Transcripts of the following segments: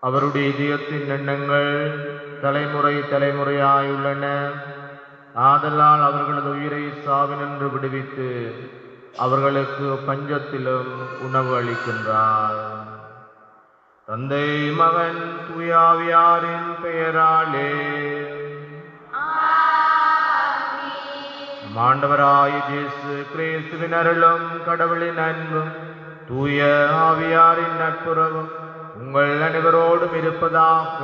அவருடைய இதயத்தின் எண்ணங்கள் தலைமுறை தலைமுறையாயுள்ளன ஆதலால் அவர்களது உயிரை சாவினின்று விடுவித்து அவர்களுக்கு பஞ்சத்திலும் உணவு அளிக்கின்றார் தந்தை மகன் தூயாவியாரின் பெயராலே மாண்டவராய இயேசு கிறிஸ்துவின் அருளும் கடவுளின் அன்பும் தூய ஆவியாரின் நட்புறவும் உங்கள் அனைவரோடும் இருப்பதாக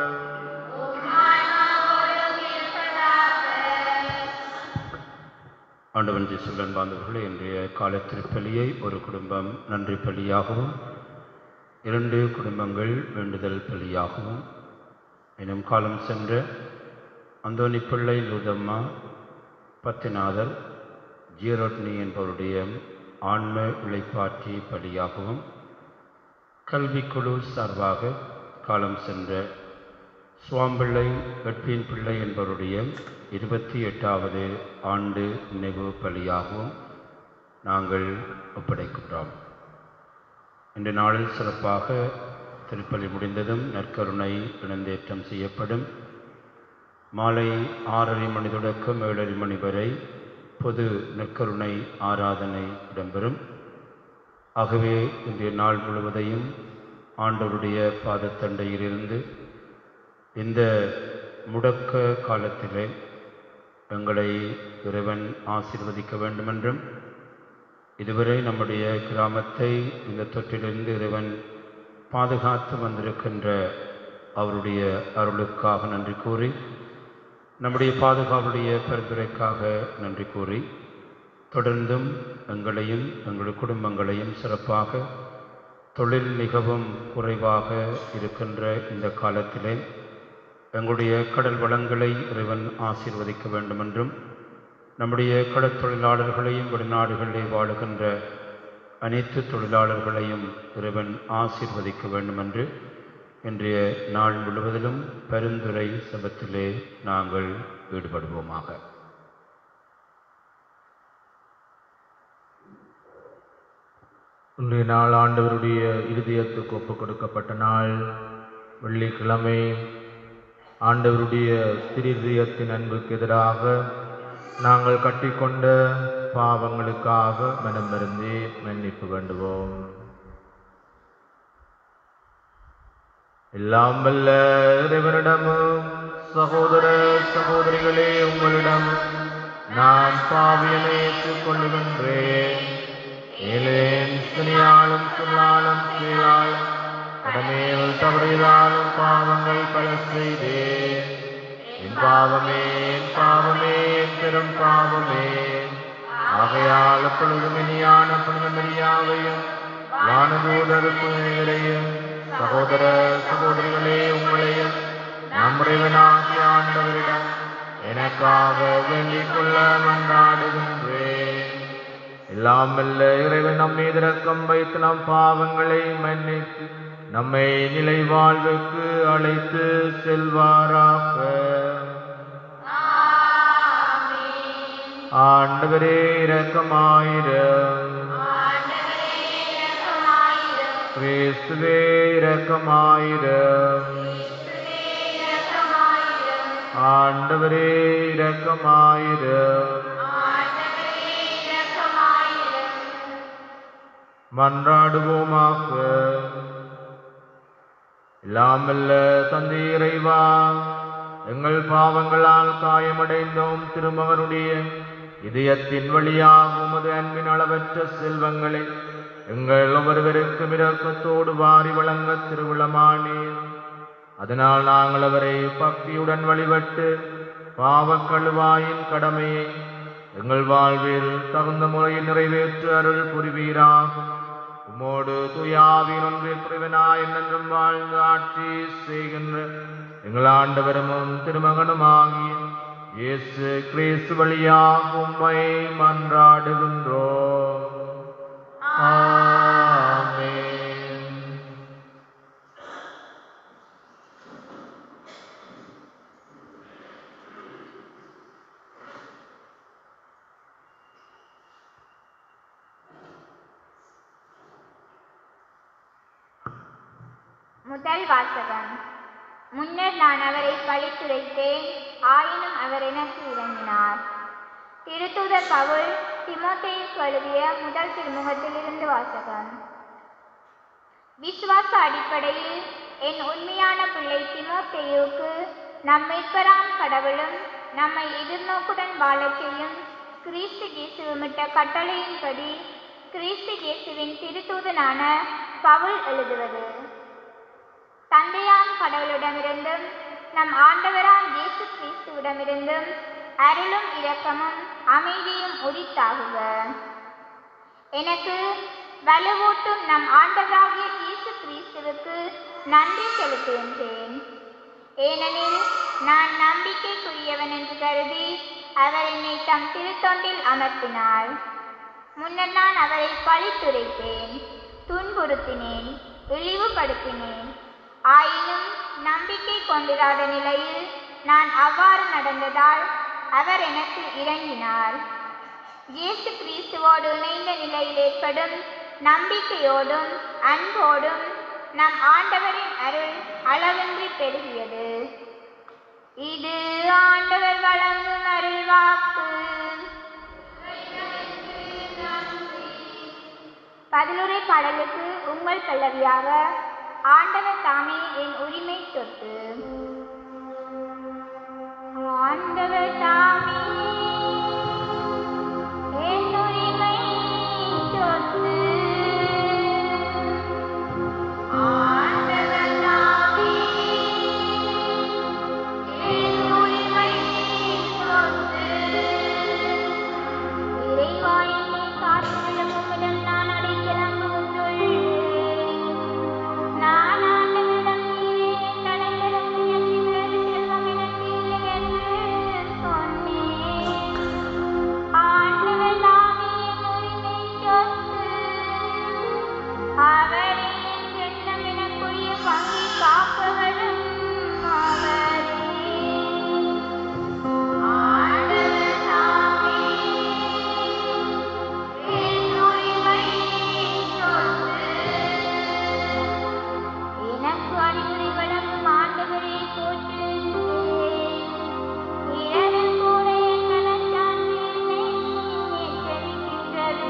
ஆண்டவன் ஜீசுடன் பாந்தவர்களே இன்றைய காலை திருப்பலியை ஒரு குடும்பம் நன்றி பலியாகவும் இரண்டு குடும்பங்கள் வேண்டுதல் பலியாகவும் எனும் காலம் சென்ற அந்தோனி பிள்ளை லுதம்மா பத்திநாதர் ஜீரோட்னி என்பவருடைய ஆன்ம இளைப்பாற்றி பலியாகவும் கல்விக்குழு சார்பாக காலம் சென்ற சுவாம்பிள்ளை வெட்பின் பிள்ளை என்பவருடைய இருபத்தி எட்டாவது ஆண்டு நினைவு பலியாகவும் நாங்கள் ஒப்படைக்கின்றோம் இன்று நாளில் சிறப்பாக திருப்பலி முடிந்ததும் நற்கருணை இணைந்தேற்றம் செய்யப்படும் மாலை ஆறரை மணி தொடக்கம் ஏழரை மணி வரை பொது நற்கருணை ஆராதனை இடம்பெறும் ஆகவே இன்றைய நாள் முழுவதையும் ஆண்டவருடைய பாதத்தண்டையிலிருந்து இந்த முடக்க காலத்திலே எங்களை இறைவன் ஆசீர்வதிக்க வேண்டுமென்றும் இதுவரை நம்முடைய கிராமத்தை இந்த தொற்றிலிருந்து இறைவன் பாதுகாத்து வந்திருக்கின்ற அவருடைய அருளுக்காக நன்றி கூறி நம்முடைய பாதுகாப்புடைய பரிந்துரைக்காக நன்றி கூறி தொடர்ந்தும் எங்களையும் எங்கள் குடும்பங்களையும் சிறப்பாக தொழில் மிகவும் குறைவாக இருக்கின்ற இந்த காலத்திலே எங்களுடைய கடல் வளங்களை இறைவன் ஆசீர்வதிக்க வேண்டுமென்றும் நம்முடைய கடற் தொழிலாளர்களையும் வெளிநாடுகளிலே வாழுகின்ற அனைத்து தொழிலாளர்களையும் இறைவன் ஆசீர்வதிக்க வேண்டுமென்று இன்றைய நாள் முழுவதிலும் பரிந்துரை சபத்திலே நாங்கள் ஈடுபடுவோமாக இன்றைய நாள் ஆண்டவருடைய இருதயத்துக்கு ஒப்புக் கொடுக்கப்பட்ட நாள் வெள்ளிக்கிழமை ஆண்டவருடைய திருதயத்தின் அன்புக்கு எதிராக நாங்கள் கட்டிக்கொண்ட பாவங்களுக்காக மனம் வருந்தி மன்னிப்பு வேண்டுவோம் எல்லாம் வல்ல இறைவனிடமும் சகோதர சகோதரிகளே உங்களிடம் நான் பாவியனை ஏற்றுக்கொள்ளுகின்றேன் ஏலேன் துணியாலும் சொல்லாலும் கீழாலும் கடமையில் தவறியதாலும் பாவங்கள் பல செய்தேன் என் பாவமே என் பாவமே என் பெரும் பாவமே ஆகையால் அப்பொழுதும் இனியான புனிதமரியாவையும் வானதூதருக்கு இவரையும் சகோதர சகோதரிகளே உங்களையும் நம்முடையவனாகிய ஆண்டவரிடம் எனக்காக வேண்டிக் கொள்ள மன்றாடுகின்றேன் எல்லாம் வல்ல இறைவன் நம் மீது இரக்கம் வைத்து நம் பாவங்களை மன்னித்து நம்மை நிலை வாழ்வுக்கு அழைத்து செல்வாராக ஆண்டவரே இரக்கமாயிரம் கிறிஸ்துவே இரக்கமாயிரம் ஆண்டவரே இரக்கமாயிரம் மன்றாடுவோமாக எல்லாம் வல்ல தந்தை இறைவா எங்கள் பாவங்களால் காயமடைந்தோம் திருமகனுடைய இதயத்தின் வழியாக உமது அன்பின் அளவற்ற செல்வங்களை எங்கள் ஒவ்வொருவருக்கும் இரக்கத்தோடு வாரி வழங்க திருவிழமானேன் அதனால் நாங்கள் அவரை பக்தியுடன் வழிபட்டு பாவக்கழுவாயின் கடமையை எங்கள் வாழ்வில் தகுந்த முறையில் நிறைவேற்று அருள் புரிவீராகும் உமோடு துயாவின் ஒன்று பிரிவனாய் என்றென்றும் வாழ்ந்து ஆட்சி செய்கின்ற எங்கள் ஆண்டவரும் திருமகனுமாகிய இயேசு கிறிஸ்து வழியாக உம்மை மன்றாடுகின்றோம் ஆமென் முதல் வாசகம் முன்னர் நான் அவரை பழித்துரைத்தேன் ஆயினும் அவர் எனக்கு இறங்கினார் திருத்தூதர் பவுல் திமோத்தேயுக்கு எழுதிய முதல் திருமுகத்திலிருந்து வாசகம் விசுவாச அடிப்படையில் என் உண்மையான பிள்ளை திமோத்தேயுக்கு நம் மீட்பராம் கடவுளும் நம்மை எதிர்நோக்குடன் வாழச் செய்யும் கிறிஸ்து இயேசுவிட்ட கட்டளையின்படி கிறிஸ்து இயேசுவின் திருத்தூதனான பவுல் எழுதுவது தந்தையாம் கடவுளிடமிருந்தும் நம் ஆண்டவராம் இயேசு கிறிஸ்துவிடமிருந்தும் அருளும் இரக்கமும் அமைதியும் உரித்தாகுக எனக்கு வலுவூட்டும் நம் ஆண்டவராகிய இயேசு கிறிஸ்துவுக்கு நன்றி செலுத்துகின்றேன் ஏனெனில் நான் நம்பிக்கைக்குரியவன் என்று கருதி அவர் என்னை தம் திருத்தொண்டில் அமர்த்தினார் முன்னர் நான் அவரை பழித்துரைத்தேன் துன்புறுத்தினேன் இழிவுபடுத்தினேன் ஆயினும் நம்பிக்கை கொண்டிராத நிலையில் நான் அவ்வாறு நடந்ததால் அவர் எனக்கு இறங்கினார் இயேசு கிறிஸ்துவோடு இணைந்த நிலையில் ஏற்படும் நம்பிக்கையோடும் அன்போடும் நம் ஆண்டவரின் அருள் அளவின்றி பெருகியது இது ஆண்டவர் வழங்கும் அருள் வாக்கு பதிலுரை பாடலுக்கு உங்கள் பல்லவியாக ஆண்டவர் தாமே என் உரிமை சொத்து ஆண்டவர் தாமே என் உரிமை சொத்து ஆண்டவர் தாமே என் உரிமை சொத்து இறைவா என்னை காத்துள்ள உம்மிடம் நான் அடைக்கலம் புகுந்துள்ளேன். நான் ஆண்டவரிடம் நீரே என் அடைக்கலம் உயர்த்தி வேறு செல்வம் எனக்கு இல்லை என்று சொன்னேன். ஆண்டவர் தாமே என் உரிமை சொத்து. அவரே என் செல்லம் எனக்குரிய பங்கை காப்பவரும் அவரே. ஆண்டவர் தாமே என் உரிமை சொத்து. எனக்கு அறிவுரை வழங்கும் ஆண்டவரை போற்றுகிறேன். இரவில் கூட என் மனச்சான்று என்னை எச்சரிக்கின்றது.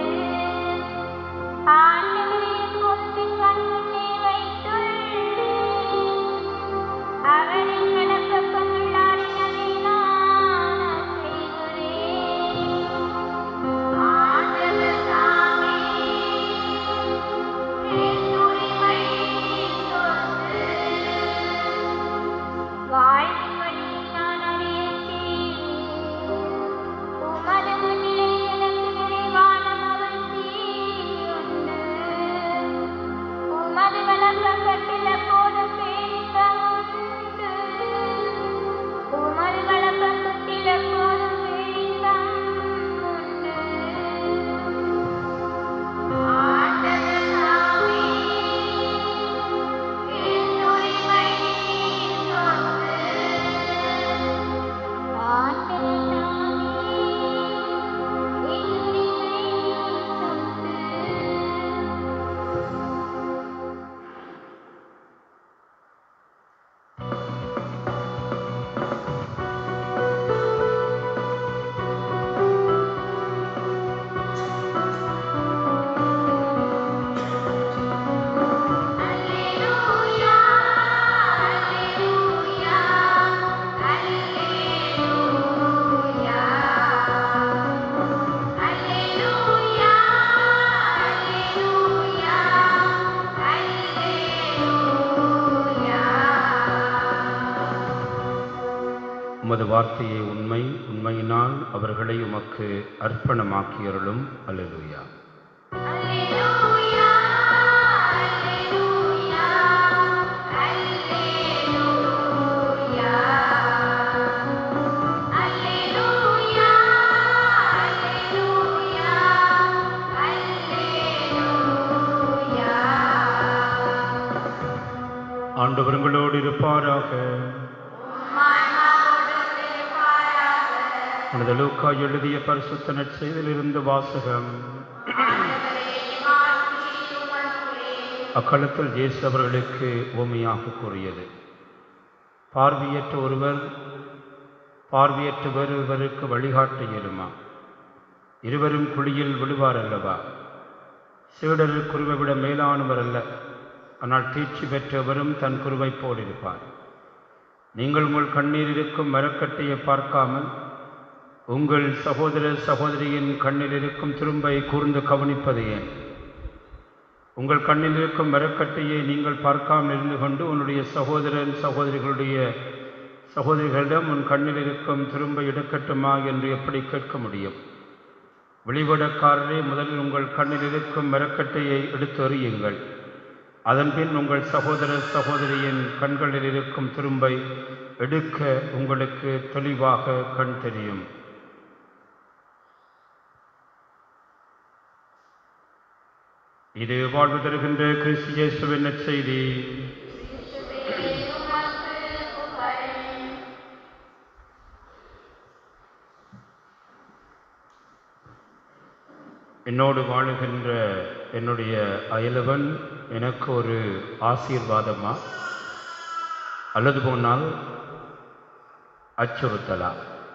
ஆண்டவரை எப்போதும் என் கண்முன்னே வைத்துள்ளேன். அவரின் வலப்பக்கம் உள்ளாரினதை நான் செய்கிறேன். ஆண்டவர் தாமே என் உரிமை சொத்து. வாழ்வின் வழியை நான் அறியச் செய்வேன். உமது முன்னிலையில் எனக்கு நிறைவான மகிழ்ச்சி உண்டு. உமது வலப்பக்கத்தில் எப்போதும் பேரின்பம் உண்டு. உமது வலப்பக்கத்தில் எப்போதும் பேரின்பம் உண்டு. ஆண்டவர் தாமே என் உரிமை சொத்து. ஆண்டவர் தாமே என் உரிமை சொத்து. Alleluia, alleluia, alleluia. Alleluia, alleluia, alleluia. உமது வார்த்தையை உண்மை உண்மையினால் அவர்களை உமக்கு அர்ப்பணமாக்கியருளும் அல்லேலூயா Alleluia, alleluia, alleluia. Alleluia, alleluia, alleluia. ஆண்டவர்களோடு இருப்பாராக உனது லூக்கா எழுதிய பரிசுத்த நற்செய்தியிலிருந்து வாசகம் அக்காலத்தில் இயேசு அவர்களுக்கு உவமையாக கூறியது பார்வையற்ற ஒருவர் பார்வையற்ற வேறொருவருக்கு வழிகாட்ட இயலுமா இருவரும் குழியில் விழுவார் அல்லவா சீடர் குருவை விட மேலானவர் அல்ல ஆனால் தீட்சி பெற்றவரும் தன் குருவைப் போல் இருப்பார் நீங்கள் உங்கள் கண்ணீர் இருக்கும் மரக்கட்டையை பார்க்காமல் உங்கள் சகோதர சகோதரியின் கண்ணில் இருக்கும் திரும்பை கூர்ந்து கவனிப்பது ஏன் உங்கள் கண்ணில் இருக்கும் மரக்கட்டையை நீங்கள் பார்க்காமல் இருந்து கொண்டு உன்னுடைய சகோதரன் சகோதரிகளுடைய சகோதரிகளிடம் உன் கண்ணில் இருக்கும் திரும்ப எடுக்கட்டுமா என்று எப்படி கேட்க முடியும் வெளிவிடக்காரரே முதலில் உங்கள் கண்ணில் இருக்கும் மரக்கட்டையை எடுத்து எறியுங்கள் அதன்பின் உங்கள் சகோதர சகோதரியின் கண்களில் இருக்கும் திரும்பை எடுக்க உங்களுக்கு தெளிவாக கண் தெரியும் இது வாழ்வு தருகின்ற கிறிஸ்து இயேசுவின் நற்செய்தி கிறிஸ்துவே உமக்கு புகழ் என்னோடு வாழுகின்ற என்னுடைய அயலவன் எனக்கு ஒரு ஆசீர்வாதமா அல்லது போனால் அச்சுறுத்தலா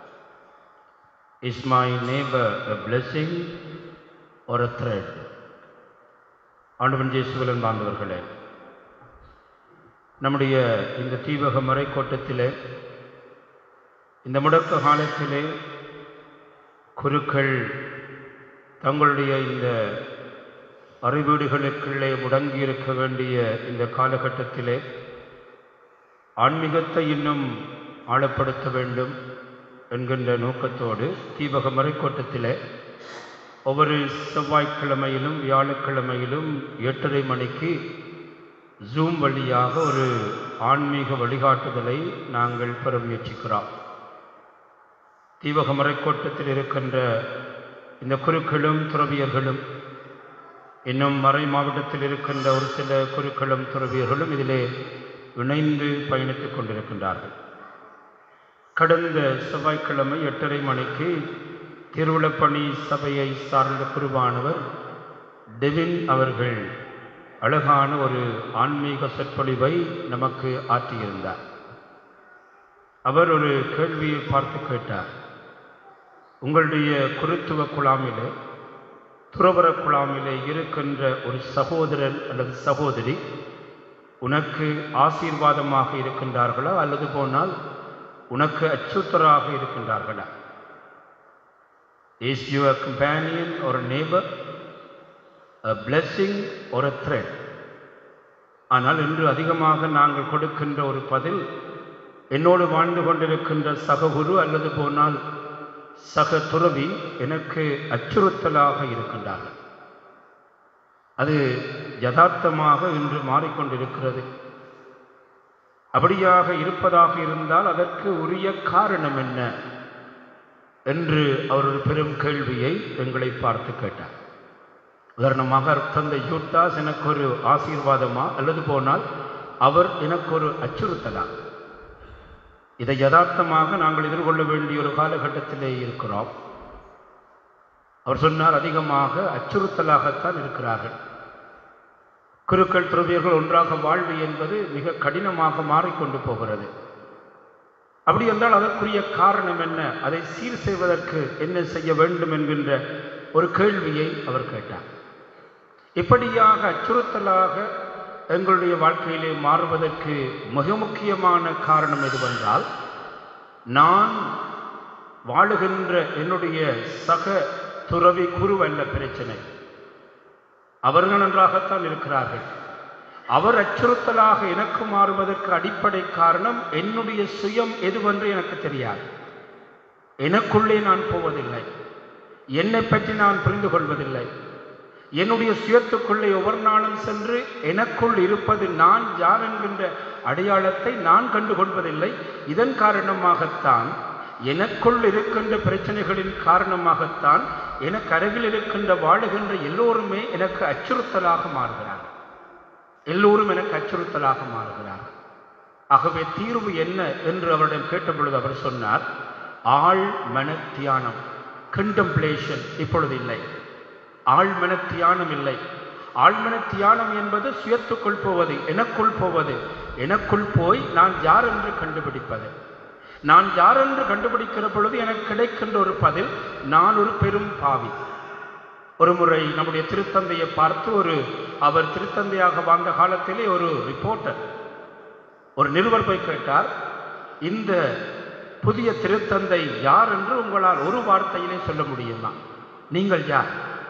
is my neighbour a blessing ஒரு த்ரெட் ஆண்டவன் ஜேசுவலன் வாழ்ந்தவர்களே நம்முடைய இந்த தீவக மறைக்கோட்டத்திலே இந்த முடக்க காலத்திலே குருக்கள் தங்களுடைய இந்த அறிவீடுகளுக்குள்ளே முடங்கியிருக்க வேண்டிய இந்த காலகட்டத்திலே ஆன்மீகத்தை இன்னும் ஆழப்படுத்த வேண்டும் என்கின்ற நோக்கத்தோடு தீபக மறைக்கோட்டத்திலே ஒவ்வொரு செவ்வாய்க்கிழமையிலும் வியாழக்கிழமையிலும் எட்டரை மணிக்கு ஜூம் வழியாக ஒரு ஆன்மீக வழிகாட்டுதலை நாங்கள் பெற முயற்சிக்கிறோம் தீபக மறைக்கோட்டத்தில் இருக்கின்ற இந்த குருக்களும் துறவியர்களும் இன்னும் மறை மாவட்டத்தில் இருக்கின்ற ஒரு சில குருக்களும் துறவியர்களும் இதிலே இணைந்து பயணித்துக் கொண்டிருக்கின்றார்கள் கடந்த செவ்வாய்க்கிழமை எட்டரை மணிக்கு திருவிழப்பணி சபையை சார்ந்த குருவானவர் டெவின் அவர்கள் அழகான ஒரு ஆன்மீக சொற்பொழிவை நமக்கு ஆற்றியிருந்தார் அவர் ஒரு கேள்வியை பார்த்து கேட்டார் உங்களுடைய குருத்துவ குழாமிலே துறவர குழாமிலே இருக்கின்ற ஒரு சகோதரன் அல்லது சகோதரி உனக்கு ஆசீர்வாதமாக இருக்கின்றார்களா அல்லது போனால் உனக்கு அச்சுத்தராக இருக்கின்றார்களா இஸ் யுவர் கம்பேனியன் ஒரு neighbour a blessing or a threat ஆனால் இன்று அதிகமாக நாங்கள் கொடுக்கின்ற ஒரு பதில் என்னோடு வாழ்ந்து கொண்டிருக்கின்ற சககுரு அல்லது போனால் சக துறவி எனக்கு அச்சுறுத்தலாக இருக்கின்றார்கள் அது யதார்த்தமாக இன்று மாறிக்கொண்டிருக்கிறது அப்படியாக இருப்பதாக இருந்தால் அதற்கு உரிய காரணம் என்ன என்று அவர் ஒரு பெரும் கேள்வியை எங்களை பார்த்து கேட்டார் உதாரணமாக தந்தை யூட்டாஸ் எனக்கு ஒரு ஆசீர்வாதமா அல்லது போனால் அவர் எனக்கு ஒரு அச்சுறுத்தலா இதை யதார்த்தமாக நாங்கள் எதிர்கொள்ள வேண்டிய ஒரு காலகட்டத்திலே இருக்கிறோம் அவர் சொன்னார் அதிகமாக அச்சுறுத்தலாகத்தான் இருக்கிறார்கள் குருக்கள் துறவியர்கள் ஒன்றாக வாழ்வு என்பது மிக கடினமாக மாறிக்கொண்டு போகிறது அப்படி என்றால் அதற்குரிய காரணம் என்ன அதை சீர் செய்வதற்கு என்ன செய்ய வேண்டும் என்கின்ற ஒரு கேள்வியை அவர் கேட்டார் இப்படியாக அச்சுறுத்தலாக எங்களுடைய வாழ்க்கையிலே மாறுவதற்கு மிக முக்கியமான காரணம் எதுவென்றால் நான் வாழுகின்ற என்னுடைய சக துறவி குருவல்ல பிரச்சனை அவர்கள் நன்றாகத்தான் இருக்கிறார்கள் அவர் அச்சுறுத்தலாக எனக்கு மாறுவதற்கு அடிப்படை காரணம் என்னுடைய சுயம் எதுவென்று எனக்கு தெரியாது எனக்குள்ளே நான் போவதில்லை என்னை பற்றி நான் புரிந்து கொள்வதில்லை என்னுடைய சுயத்துக்குள்ளே ஒவ்வொரு நாளும் சென்று எனக்குள் இருப்பது நான் யார் என்கின்ற அடையாளத்தை நான் கண்டுகொள்வதில்லை இதன் காரணமாகத்தான் எனக்குள் இருக்கின்ற பிரச்சனைகளின் காரணமாகத்தான் எனக்கு அருகில் இருக்கின்ற வாழுகின்ற எல்லோருமே எனக்கு அச்சுறுத்தலாக மாறுகிறார்கள் எல்லோரும் எனக்கு அச்சுறுத்தலாக மாறுகிறார்கள் ஆகவே தீர்வு என்ன என்று அவரிடம் கேட்டபொழுது அவர் சொன்னார் ஆள் மன தியானம் கண்டம்ப்ளேஷன் இப்பொழுது இல்லை ஆழ்மன தியானம் இல்லை ஆழ்மன தியானம் என்பது சுயத்துக்குள் போவது எனக்குள் போவது எனக்குள் போய் நான் யார் என்று கண்டுபிடிப்பது நான் யார் என்று கண்டுபிடிக்கிற பொழுது எனக்கு கிடைக்கின்ற ஒரு பதில் நான் ஒரு பெரும் பாவி ஒரு முறை நம்முடைய திருத்தந்தையை பார்த்து ஒரு அவர் திருத்தந்தையாக வாழ்ந்த காலத்திலே ஒரு ரிப்போர்ட்டர் ஒரு நிருபர் போய் கேட்டார் இந்த புதிய திருத்தந்தை யார் என்று உங்களால் ஒரு வார்த்தையிலே சொல்ல முடியுமா நீங்கள் யார்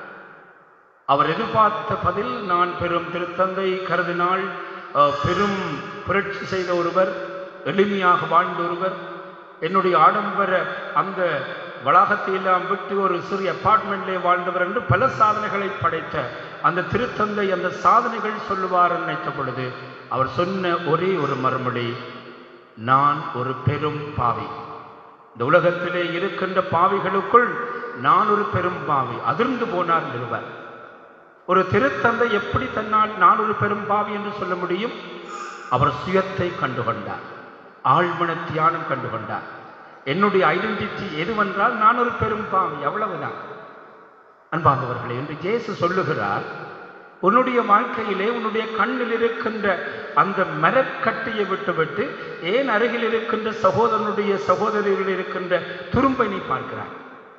அவர் எதிர்பார்த்த பதில் நான் பெரும் திருத்தந்தை கருதினால் அஹ், பெரும் புரட்சி செய்த ஒருவர் எளிமையாக வாழ்ந்த ஒருவர் என்னுடைய ஆடம்பர அந்த வளாகத்தை எல்லாம் விட்டு ஒரு சிறிய அப்பார்ட்மெண்ட்லே வாழ்ந்தவர் என்று பல சாதனைகளை படைத்த அந்த திருத்தந்தை அந்த சாதனைகள் சொல்லுவார் நினைத்த பொழுது அவர் சொன்ன ஒரே ஒரு மறுமொழி நான் ஒரு பெரும் பாவி இந்த உலகத்திலே இருக்கின்ற பாவிகளுக்குள் நான் ஒரு பெரும் பாவி அதிர்ந்து போனார் நிறுவர் ஒரு திருத்தந்தை எப்படி தன்னால் நான் ஒரு பெரும் பாவி என்று சொல்ல முடியும் அவர் சுயத்தை கண்டுகொண்டார் ஆழ்மன தியானம் கண்டுகொண்டார் என்னுடைய ஐடென்டிட்டி எதுவென்றால் நான் ஒரு பெரும் பாவி அவ்வளவுதான் அன்பார்ந்தவர்களே என்று இயேசு சொல்லுகிறார் உன்னுடைய வாழ்க்கையிலே உன்னுடைய கண்ணில் இருக்கின்ற அந்த மரக்கட்டையை விட்டுவிட்டு ஏன் அருகில் இருக்கின்ற சகோதரனுடைய சகோதரிகள் இருக்கின்ற துரும்பை நீ பார்க்கிறாய்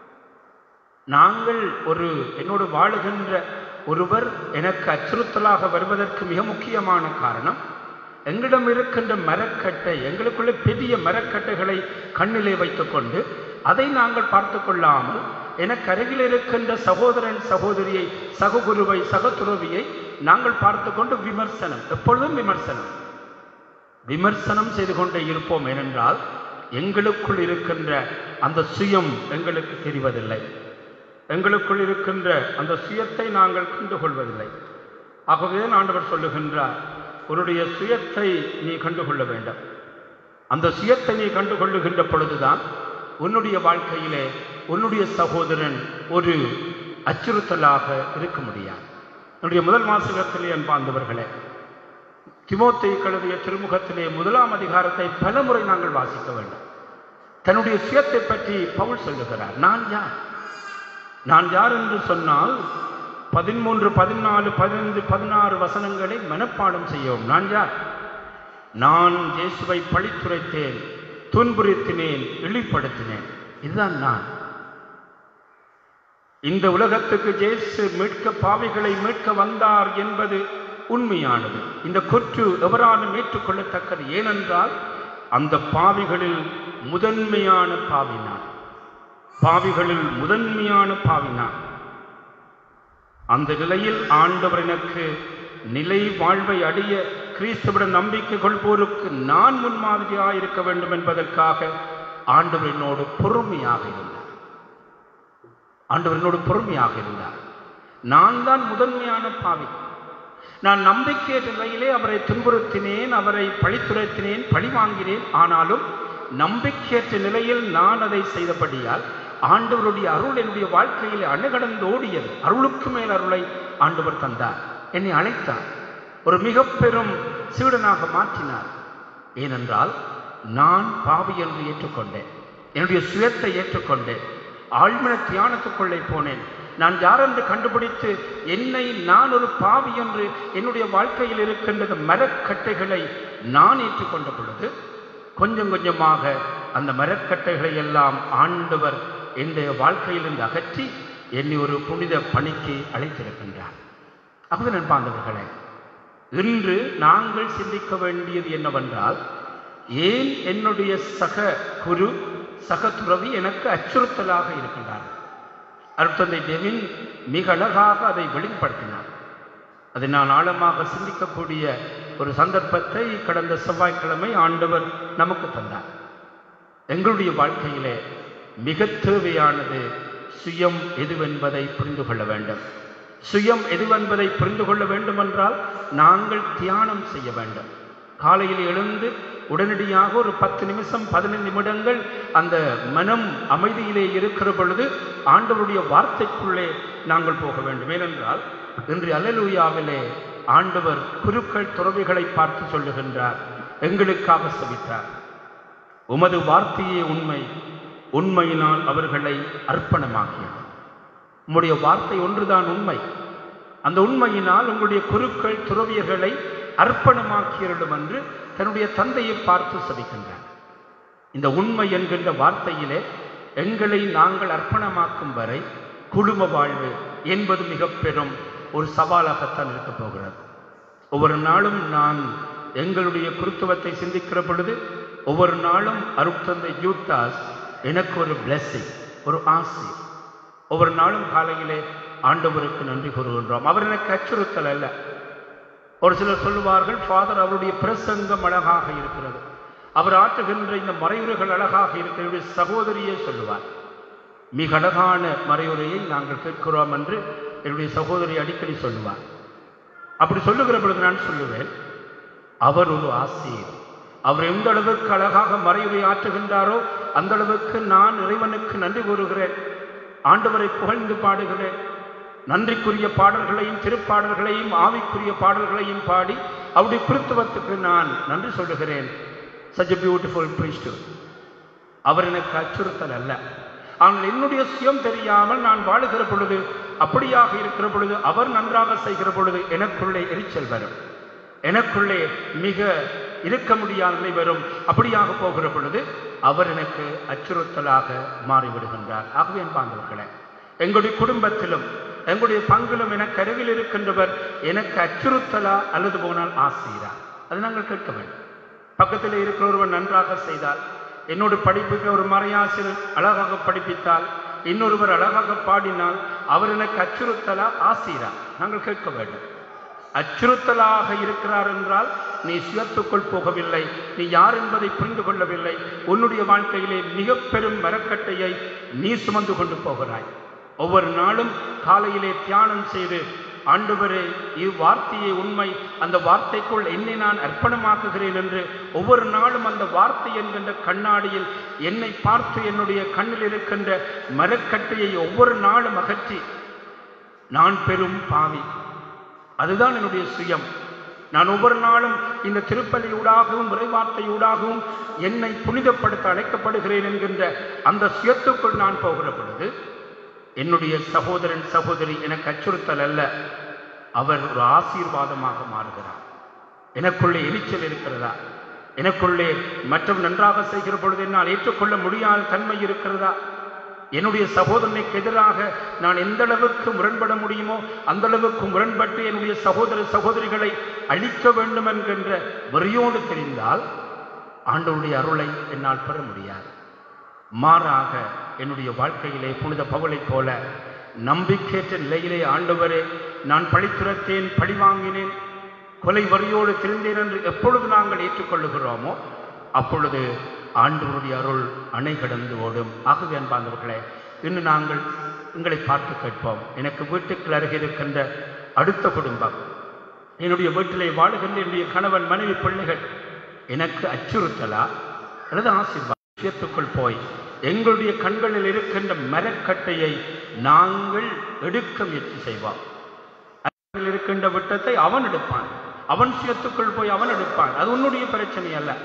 நாங்கள் ஒரு என்னோடு வாழுகின்ற ஒருவர் எனக்கு அச்சுறுத்தலாக வருவதற்கு மிக முக்கியமான காரணம் எங்களிடம் இருக்கின்ற மரக்கட்டை எங்களுக்குள்ளே பெரிய மரக்கட்டைகளை கண்ணிலே வைத்துக்கொண்டு அதை நாங்கள் பார்த்து கொள்ளாமல் எனக்கு அருகில் இருக்கின்ற சகோதரன் சகோதரியை சககுருவை சகதுறவியை நாங்கள் பார்த்து கொண்டு விமர்சனம் எப்பொழுதும் விமர்சனம் விமர்சனம் செய்து கொண்டே இருப்போம் ஏனென்றால் எங்களுக்குள் இருக்கின்ற அந்த சுயம் எங்களுக்கு தெரிவதில்லை எங்களுக்குள் இருக்கின்ற அந்த சுயத்தை நாங்கள் கண்டுகொள்வதில்லை ஆகவே ஆண்டவர் சொல்லுகின்றார் உன்னுடைய சுயத்தை நீ கண்டுகொள்ள வேண்டும் அந்த சுயத்தை நீ கண்டுகொள்ளுகின்ற பொழுதுதான் உன்னுடைய வாழ்க்கையிலே உன்னுடைய சகோதரன் ஒரு அச்சுறுத்தலாக இருக்க முடியாது என்னுடைய முதல் வாசகத்திலே அன்பார்ந்தவர்களே திமோத்தை கழுதிய திருமுகத்திலே முதலாம் அதிகாரத்தை பலமுறை நாங்கள் வாசிக்க வேண்டும் தன்னுடைய சுயத்தை பற்றி பவுல் சொல்லுகிறார் நான் யார் நான் யார் என்று சொன்னால் பதிமூன்று பதினாலு பதினைந்து பதினாறு வசனங்களை மனப்பாடம் செய்யவும் நான் யார் நான் இயேசுவை பழித்துரைத்தேன் துன்புறுத்தினேன் இழிப்படுத்தினேன் இதுதான் நான் இந்த உலகத்துக்கு இயேசு மீட்க பாவிகளை மீட்க வந்தார் என்பது உண்மையானது இந்த குற்று எவராலும் ஏற்றுக்கொள்ளத்தக்கது ஏனென்றால் அந்த பாவிகளில் முதன்மையான பாவி நான் பாவிகளில் முதன்மையான பாவி நான் அந்த நிலையில் ஆண்டவர் எனக்கு நிலை வாழ்வை அடைய கிறிஸ்துவிடம் நம்பிக்கை கொள்வோருக்கு நான் முன்மாதிரியாக இருக்க வேண்டும் என்பதற்காக ஆண்டவர் என்னோடு பொறுமையாக இருந்தார் ஆண்டவர் என்னோடு பொறுமையாக இருந்தார் நான் தான் முதன்மையான பாவி நான் நம்பிக்கையற்ற நிலையிலே அவரை துன்புறுத்தினேன் அவரை பழித்துரைத்தினேன் பழி வாங்கினேன் ஆனாலும் நம்பிக்கையற்ற நிலையில் நான் அதை செய்தபடியால் ஆண்டவருடைய அருள் என்னுடைய வாழ்க்கையில் அணுகடந்து ஓடியது அருளுக்கு மேல் அருளை ஆண்டவர் தந்தார் என்னை அழைத்தார் ஒரு மிக பெரும் சீடனாக மாற்றினார் ஏனென்றால் நான் பாவி என்று ஏற்றுக்கொண்டேன் என்னுடைய சுயத்தை ஏற்றுக்கொண்டேன் ஆழ்மன தியானத்துக்குள்ளே போனேன் நான் யார் என்று கண்டுபிடித்து என்னை நான் ஒரு பாவி என்று என்னுடைய வாழ்க்கையில் இருக்கின்ற மரக்கட்டைகளை நான் ஏற்றுக்கொண்ட பொழுது கொஞ்சம் கொஞ்சமாக அந்த மரக்கட்டைகளை எல்லாம் ஆண்டவர் என்னுடைய வாழ்க்கையிலிருந்து அகற்றி என்னை ஒரு புனித பணிக்கு அழைத்திருக்கின்றார் அப்போது நண்பாந்தவர்களே இன்று நாங்கள் சிந்திக்க வேண்டியது என்னவென்றால் ஏன் என்னுடைய சக குரு சக துறவி எனக்கு அச்சுறுத்தலாக இருக்கின்றார் அருட்தந்தை டெவின் மிக அழகாக அதை வெளிப்படுத்தினார் அதை நான் ஆழமாக சிந்திக்கக்கூடிய ஒரு சந்தர்ப்பத்தை கடந்த செவ்வாய்க்கிழமை ஆண்டவர் நமக்கு தந்தார் எங்களுடைய வாழ்க்கையிலே மிக தேவையானது சுயம் எதுவென்பதை புரிந்து கொள்ள வேண்டும் சுயம் எதுவென்பதை புரிந்து கொள்ள வேண்டுமென்றால் நாங்கள் தியானம் செய்ய வேண்டும் காலையில் எழுந்து உடனடியாக ஒரு பத்து நிமிஷம் பதினைந்து நிமிடங்கள் அந்த மனம் அமைதியிலே இருக்கிற பொழுது ஆண்டவருடைய வார்த்தைக்குள்ளே நாங்கள் போக வேண்டும் ஏனென்றால் இன்று அலலூயாவிலே ஆண்டவர் குருக்கள் துறவிகளை பார்த்து சொல்லுகின்றார் எங்களுக்காக சபித்தார் உமது வார்த்தையே உண்மை உண்மையினால் அவர்களை அர்ப்பணமாக்கியது உம்முடைய வார்த்தை ஒன்றுதான் உண்மை அந்த உண்மையினால் உங்களுடைய குருக்கள் துறவியர்களை அர்ப்பணமாக்கியரிடும் என்று தன்னுடைய தந்தையை பார்த்து சபிக்கின்றார் இந்த உண்மை என்கின்ற வார்த்தையிலே எங்களை நாங்கள் அர்ப்பணமாக்கும் வரை குடும்ப வாழ்வு என்பது மிக பெரும் ஒரு சவாலாகத்தான் இருக்கப் போகிறது ஒவ்வொரு நாளும் நான் எங்களுடைய குருத்துவத்தை சிந்திக்கிற பொழுது ஒவ்வொரு நாளும் அருட்தந்தை யூட்டாஸ் எனக்கு ஒரு blessing ஒரு ஆசை ஒவ்வொரு நாளும் காலையிலே ஆண்டவருக்கு நன்றி கூறுகின்றோம் அவர் எனக்கு அச்சுறுத்தல் அல்ல ஒரு சிலர் சொல்லுவார்கள் ஃபாதர் அவருடைய பிரசங்கம் அழகாக இருக்கிறது அவர் ஆற்றுகின்ற இந்த மறையுரைகள் அழகாக இருக்கிறது சகோதரியே சொல்லுவார் மிக அழகான மறையுரையை நாங்கள் கேட்கிறோம் என்று என்னுடைய சகோதரி அடிக்கடி சொல்லுவார் அப்படி சொல்லுகிற பொழுது நான் சொல்லுவேன் அவர் ஒரு ஆசிரியர் அவர் எந்த அளவுக்கு அழகாக மறையுரை ஆற்றுகின்றாரோ அந்த அளவுக்கு நான் இறைவனுக்கு நன்றி கூறுகிறேன் ஆண்டவரை புகழ்ந்து பாடுகிறேன் நன்றிக்குரிய பாடல்களையும் திருப்பாடல்களையும் ஆவிக்குரிய பாடல்களையும் பாடி அவருடைய கிறித்துவத்துக்கு நான் நன்றி சொல்லுகிறேன் சச் a பியூட்டிஃபுல் priesthood அவர் எனக்கு அச்சுறுத்தல் அல்ல ஆனால் என்னுடைய சுயம் தெரியாமல் நான் வாழுகிற பொழுது அப்படியாக இருக்கிற பொழுது அவர் நன்றாக செய்கிற பொழுது எனக்குள்ளே எரிச்சல் வரும் எனக்குள்ளே மிக இருக்க முடியாத நிலை வரும் அப்படியாக போகிற பொழுது அவர் எனக்கு அச்சுறுத்தலாக மாறிவிடுகின்றார் ஆகவே என்பாந்தவர்களே எங்களுடைய குடும்பத்திலும் எங்களுடைய பங்கிலும் எனக்கு அருகில் இருக்கின்றவர் எனக்கு அச்சுறுத்தலா அல்லது போனால் ஆசீரா அது நாங்கள் கேட்க வேண்டும் பக்கத்தில் இருக்கிற ஒருவர் நன்றாக செய்தால் என்னோட படிப்புக்கு ஒரு மறையாசிரியர் அழகாக படிப்பித்தால் இன்னொருவர் அழகாக பாடினால் அவர் எனக்கு அச்சுறுத்தலா ஆசீரா நாங்கள் கேட்க வேண்டும் அச்சுறுத்தலாக இருக்கிறார் என்றால் நீ சுயத்துக்குள் போகவில்லை நீ யார் என்பதை புரிந்து கொள்ளவில்லை உன்னுடைய வாழ்க்கையிலே மிக பெரும் மரக்கட்டையை நீ சுமந்து கொண்டு போகிறாய் ஒவ்வொரு நாளும் காலையிலே தியானம் செய்து ஆண்டவரே இவ்வார்த்தையை உண்மை அந்த வார்த்தைக்குள் என்னை நான் அர்ப்பணமாக்குகிறேன் என்று ஒவ்வொரு நாளும் அந்த வார்த்தை என்கின்ற கண்ணாடியில் என்னை பார்த்து என்னுடைய கண்ணில் இருக்கின்ற மரக்கட்டையை ஒவ்வொரு நாளும் அகற்றி நான் பெரும் பாவி அதுதான் என்னுடைய சுயம் நான் ஒவ்வொரு நாளும் இந்த திருப்பலியூடாகவும் உரைவார்த்தையூடாகவும் என்னை புனிதப்படுத்த அழைக்கப்படுகிறேன் என்கின்ற அந்த சுயத்துக்குள் நான் போகிற பொழுது என்னுடைய சகோதரன் சகோதரி எனக்கு அச்சுறுத்தல் அல்ல அவர் ஒரு ஆசீர்வாதமாக மாறுகிறார் எனக்குள்ளே எரிச்சல் இருக்கிறதா எனக்குள்ளே மற்றவர் நன்றாக செய்கிற பொழுது என்னால் ஏற்றுக்கொள்ள முடியாத தன்மை இருக்கிறதா என்னுடைய சகோதரனுக்கு எதிராக நான் எந்த அளவுக்கு முரண்பட முடியுமோ அந்த அளவுக்கு முரண்பட்டு என்னுடைய சகோதர சகோதரிகளை அழிக்க வேண்டும் என்கின்ற வெறியோடு தெரிந்தால் ஆண்டவருடைய அருளை என்னால் பெற முடியாது மாறாக என்னுடைய வாழ்க்கையிலே புனித பவுலைப் போல நம்பிக்கையற்ற நிலையிலே ஆண்டவரே நான் பழித்துரத்தேன் பழி வாங்கினேன் கொலை வரியோடு திருந்தேன் என்று எப்பொழுது நாங்கள் ஏற்றுக்கொள்ளுகிறோமோ அப்பொழுது ஆண்டவருடைய அருள் அணை கடந்து ஓடும் ஆகவே அன்பார்ந்தவர்களே இன்று நாங்கள் எங்களை பார்த்து கேட்போம் எனக்கு வீட்டுக்கு அருகே இருக்கின்ற அடுத்த குடும்பம் என்னுடைய வீட்டிலே வாழுகின்ற என்னுடைய கணவன் மனைவி பிள்ளைகள் எனக்கு அச்சுறுத்தலா அல்லது ஆசீர்வாதம் விஷயத்துக்குள் போய் எங்களுடைய கண்களில் இருக்கின்ற மரக்கட்டையை நாங்கள் எடுக்க முயற்சி செய்வோம் அதில் இருக்கின்ற விட்டத்தை அவன் எடுப்பான் அவன் சுயத்துக்குள் போய் அவன் எடுப்பான் அது உன்னுடைய பிரச்சனை அல்ல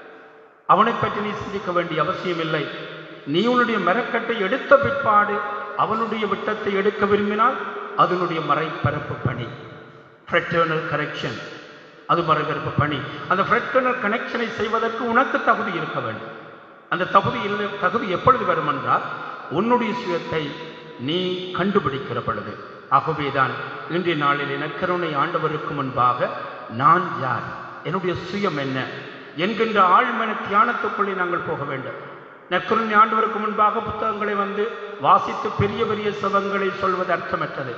அவனை பற்றி நீ சிந்திக்க வேண்டிய அவசியம் இல்லை நீ உன்னுடைய மரக்கட்டை எடுத்த பிற்பாடு அவனுடைய விட்டத்தை எடுக்க விரும்பினால் அதனுடைய மறைப்பரப்பு பணி ஃப்ரெட்டர்னல் கரெக்ஷன் அது மறைபரப்பு பணி அந்த ஃப்ரெட்டர்னல் கனெக்ஷனை செய்வதற்கு உனக்கு தகுதி இருக்க வேண்டும் அந்த தகுதி இல்லை தகுதி எப்பொழுது வரும் என்றால் உன்னுடைய சுயத்தை நீ கண்டுபிடிக்கிற பொழுது ஆகவேதான் இன்றைய நாளில் எனக்கருணை ஆண்டவருக்கு முன்பாக நான் யார் என்னுடைய சுயம் என்ன என்கின்ற ஆழ்மன தியானத்துக்குள்ளே நாங்கள் போக வேண்டும் நற்கருணை ஆண்டவருக்கு முன்பாக புத்தகங்களை வந்து வாசித்து பெரிய பெரிய சபங்களை சொல்வது அர்த்தமற்றது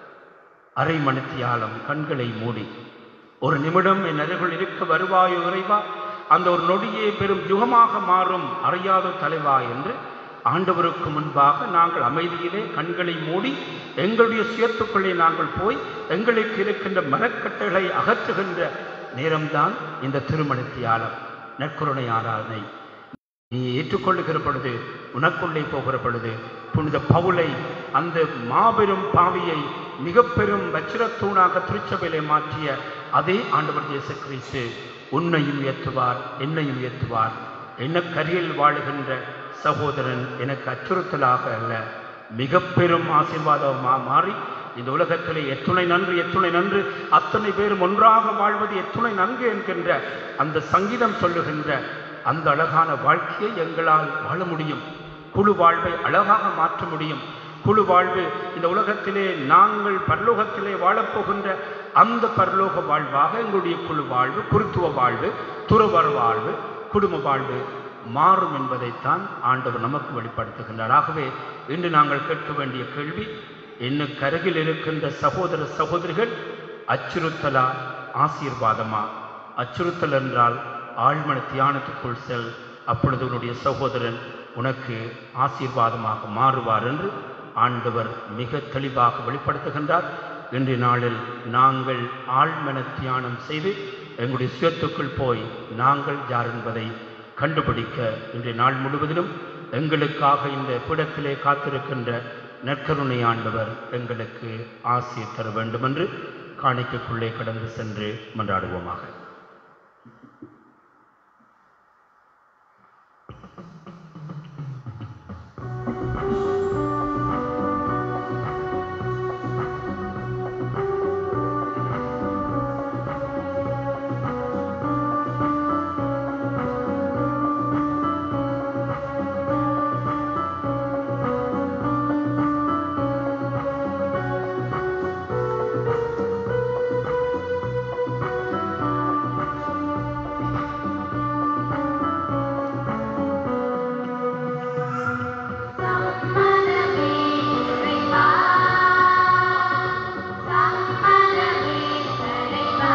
அரை மணித்தியாலம் கண்களை மூடி ஒரு நிமிடம் என் அருகில் இருக்க வருவாயோ இறைவா அந்த ஒரு நொடியே பெரும் யுகமாக மாறும் அறியாத தலைவா என்று ஆண்டவருக்கு முன்பாக நாங்கள் அமைதியிலே கண்களை மூடி எங்களுடைய சுயத்துக்குள்ளே நாங்கள் போய் எங்களுக்கு இருக்கின்ற மரக்கட்டைகளை அகற்றுகின்ற நேரம்தான் இந்த திருமணத்தியாலம் நற்கருணை ஆராதனை நீ ஏற்றுக்கொள்ளுகிற பொழுது உனக்குள்ளே போகிற பொழுது புனித பவுலை அந்த மாபெரும் பாவியை மிக பெரும் வச்சிரத்தூணாக திருச்சபையிலே மாற்றிய அதே ஆண்டவர் இயேசு கிறிஸ்து உன்னையும் உயர்த்துவார் என்னையும் உயர்த்துவார் என்ன கரியில் வாழுகின்ற சகோதரன் எனக்கு அச்சுறுத்தலாக அல்ல மிக பெரும் ஆசீர்வாதமாக மாறி இந்த உலகத்திலே எத்துணை நன்று எத்துணை நன்று அத்தனை பேரும் ஒன்றாக வாழ்வது எத்துணை நன்கு என்கின்ற அந்த சங்கீதம் சொல்லுகின்ற அந்த அழகான வாழ்க்கையை எங்களால் வாழ முடியும் குழு வாழ்வை அழகாக மாற்ற முடியும் குழு வாழ்வு இந்த உலகத்திலே நாங்கள் பரலோகத்திலே வாழப்போகின்ற அந்த பரலோக வாழ்வாக எங்களுடைய குழு வாழ்வு குருத்துவ வாழ்வு துறவர வாழ்வு குடும்ப வாழ்வு மாறும் என்பதைத்தான் ஆண்டவர் நமக்கு வெளிப்படுத்துகின்றார் ஆகவே இன்று நாங்கள் கேட்க வேண்டிய கேள்வி இன்னுக்கு அருகில் இருக்கின்ற சகோதர சகோதரிகள் அச்சுறுத்தலா ஆசீர்வாதமா அச்சுறுத்தல் என்றால் ஆழ்மன தியானத்துக்குள் செல் அப்பொழுது உன்னுடைய சகோதரன் உனக்கு ஆசீர்வாதமாக மாறுவார் என்று ஆண்டவர் மிக தெளிவாக வெளிப்படுத்துகின்றார் இன்றைய நாளில் நாங்கள் ஆழ்மன தியானம் செய்து எங்களுடைய சுயத்துக்குள் போய் நாங்கள் யார் என்பதை கண்டுபிடிக்க இன்றைய நாள் முழுவதிலும் எங்களுக்காக இந்த பீடத்திலே காத்திருக்கின்ற நற்கருணை ஆண்டவர் எங்களுக்கு ஆசிர் தர வேண்டும் என்று காணிக்கைக்குள்ளே கடந்து சென்று மன்றாடுவோமாக சம்மதமே இறைவா சம்மதமே தலைவா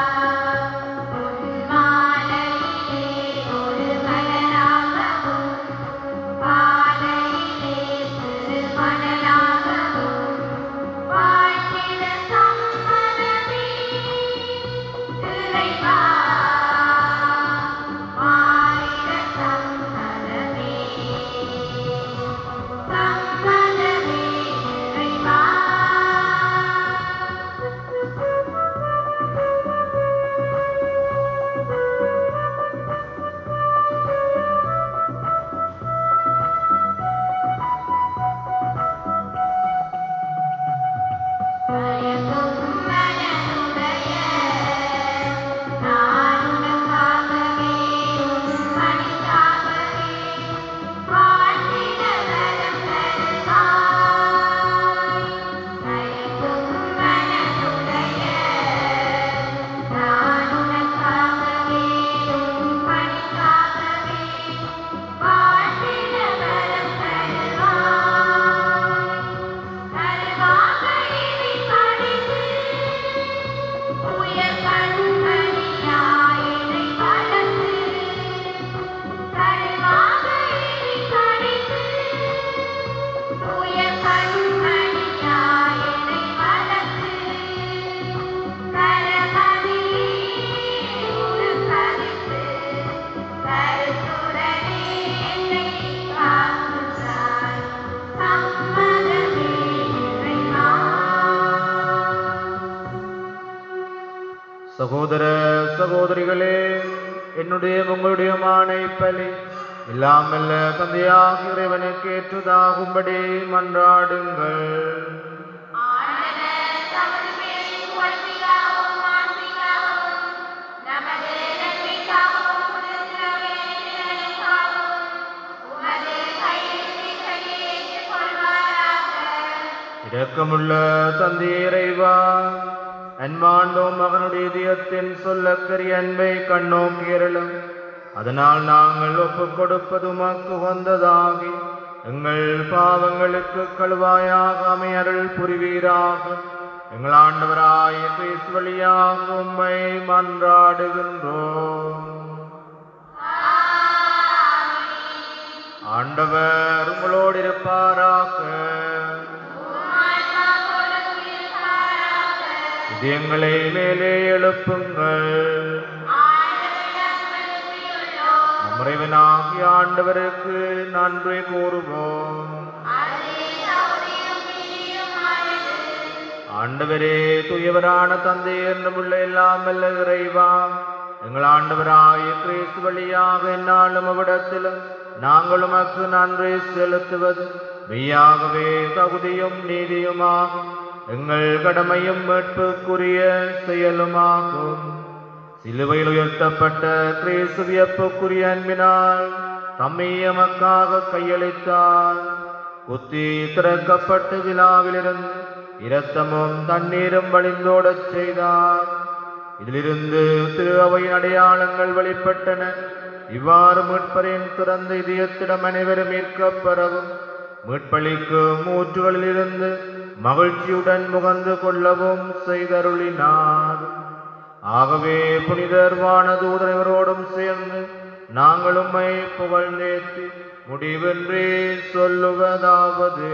பொன்மாலையிலே ஒரு மலராகவும் பாலையிலே சிறு மணலாகவும் வாழ்ந்திட சம்மதமே இறைவா மாறிட சம்மதமே சம்மதமே இறைவா மயங்கும் மனதுடைய நான் உனக்காகவே உன் பணிக்காகவே வாழ்ந்திட வரம் தருவாய் மயங்கும் மனதுடைய நான் உனக்காகவே உன் பணிக்காகவே வாழ்ந்திட வரம் தருவாய் கருவாக இனி படித்து உயர் கண்மணியாயினை வளர்த்து கருவாக இனி படித்து உயர் கண்மணியாயினை வளர்த்து கரமணியே உருப்பதித்து கருத்துடனே என்னை காக்குகிறாய் சம்மதமே இறைவா சகோதர சகோதரிகளே என்னுடைய உங்களுடைய மானை பலி இல்லாமல் தந்தையாக இறைவனுக்கு ஏற்றதாகும்படி மன்றாடுங்கள் ஆண்டவர் தமது பேரின் புகழ்ச்சிக்காகவும் மாண்பிற்காகவும் நமது நன்மைக்காகவும் கொடுக்கிற வேண்டுதலுக்காகவும் உமது கையெழுத்தை ஏற்றுக்கொள்வாராக இரக்கமுள்ள தந்தை இறைவா அன்பாண்டோம் மகனுடைய இதயத்தின் சொல்லக்கரிய அன்பை கண்ணோக்கியருளும் அதனால் நாங்கள் ஒப்புக் கொடுப்பது உமக்கு உகந்ததாகி எங்கள் பாவங்களுக்கு கழுவாயாக அமையருள் புரிவீராக எங்கள் ஆண்டவராய கிறிஸ்து வழியாக உம்மை மன்றாடுகின்றோம் ஆண்டவர் உங்களோடு இருப்பாராக இதயங்களை மேலே எழுப்புங்கள் நம் இறைவனாகிய ஆண்டவருக்கு நன்றி கூறுவோம் ஆண்டவரே தூயவரான தந்தை என்றுமுள்ள எல்லாம் வல்ல இறைவா எங்கள் ஆண்டவராய கிறிஸ்து வழியாக என்னாலும் அவ்விடத்திலும் நாங்கள் உமக்கு நன்றி செலுத்துவது மெய்யாகவே தகுதியும் நீதியுமாகும் எங்கள் கடமையும் மீட்புக்குரிய செயலுமாகும் சிலுவையில் உயர்த்தப்பட்ட கிறிஸ்து வியப்புக்குரிய அன்பினால் தம்மை எமக்காக கையளித்தார் குத்தி திறக்கப்பட்டு விழாவிலிருந்து இரத்தமும் தண்ணீரும் வழிந்தோடச் செய்தார் இதிலிருந்து திரு அவையின் அடையாளங்கள் வெளிப்பட்டன இவ்வாறு மீட்பரின் திறந்த இதயத்திடம் அனைவரும் மீட்கப்பெறவும் மீட்பளிக்கு மூற்றுகளிலிருந்து மகிழ்ச்சியுடன் முகந்து கொள்ளவும் செய்தருளினார் ஆகவே புனிதர் வானதூதரவரோடும் சேர்ந்து நாங்கள் உம்மை புகழ்ந்தேத்தி முடிவின்றி சொல்லுவதாவது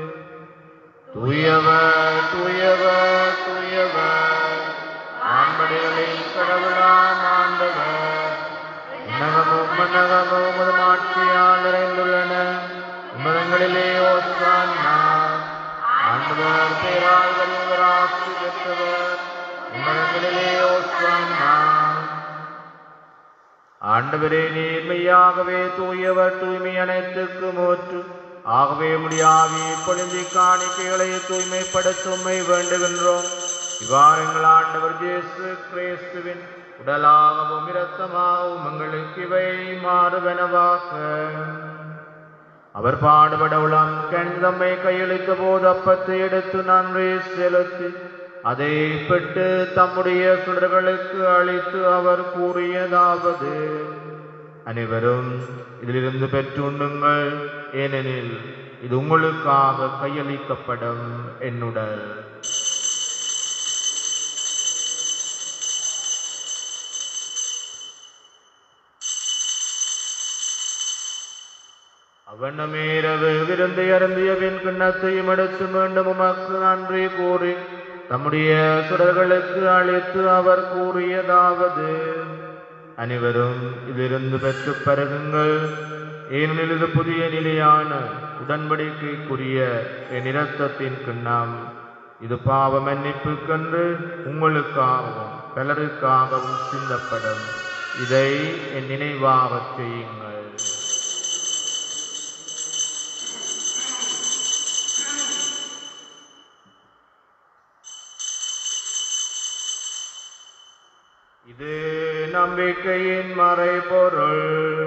தூயவர் தூயவர் தூயவர் ஆண்படைகளின் கடவுளாம் ஆண்டவர் உன்னகமும் மன்னகமும் உமது ஆட்சியால் நிறைந்துள்ளன உமதங்களிலே ஓசான்னா ஆண்டவர் பேரால் வருவர் ஆட்சி பெற்றவர் உமதங்களிலே ஓசான்னா ஆண்டவரே நேர்மையாகவே தூயவர் தூய்மை அனைத்துக்கும் ஊற்று ஆகவே முடியாவி பொழுந்தி காணிக்கைகளை தூய்மைப்படுத்த உம்மை வேண்டுகின்றோம் இவ்வாறு எங்கள் ஆண்டவர் இயேசு கிறிஸ்துவின் உடலாகவும் இரத்தமாகவும் எங்களுக்கு இவை மாறுவனவாக்க அவர் பாடுபட உளம் கண்தம்மை கையளித்த போது அப்பத்தை எடுத்து நன்றி செலுத்தி அதை பெற்று தம்முடைய சுடர்களுக்கு அளித்து அவர் கூறியதாவது அனைவரும் இதிலிருந்து பெற்றுண்ணுங்கள் ஏனெனில் இது உங்களுக்காக கையளிக்கப்படும் என்னுடல் அவனமேரவு விருந்தை அருந்திய பின் கிண்ணத்தையும் எடுத்து மீண்டும் உமக்கு நன்றி கூறி தம்முடைய சுடர்களுக்கு அளித்து அவர் கூறியதாவது அனைவரும் இதிலிருந்து பெற்று பருகுங்கள் ஏனெனில் இது புதிய நிலையான உடன்படிக்கைக்குரிய என் இரத்தத்தின் கிண்ணம் இது பாவ மன்னிப்புக்கென்று உங்களுக்காகவும் பலருக்காகவும் சிந்தப்படும் இதை என் நினைவாகச் செய்யுங்கள் இது நம்பிக்கையின் மறைபொருள்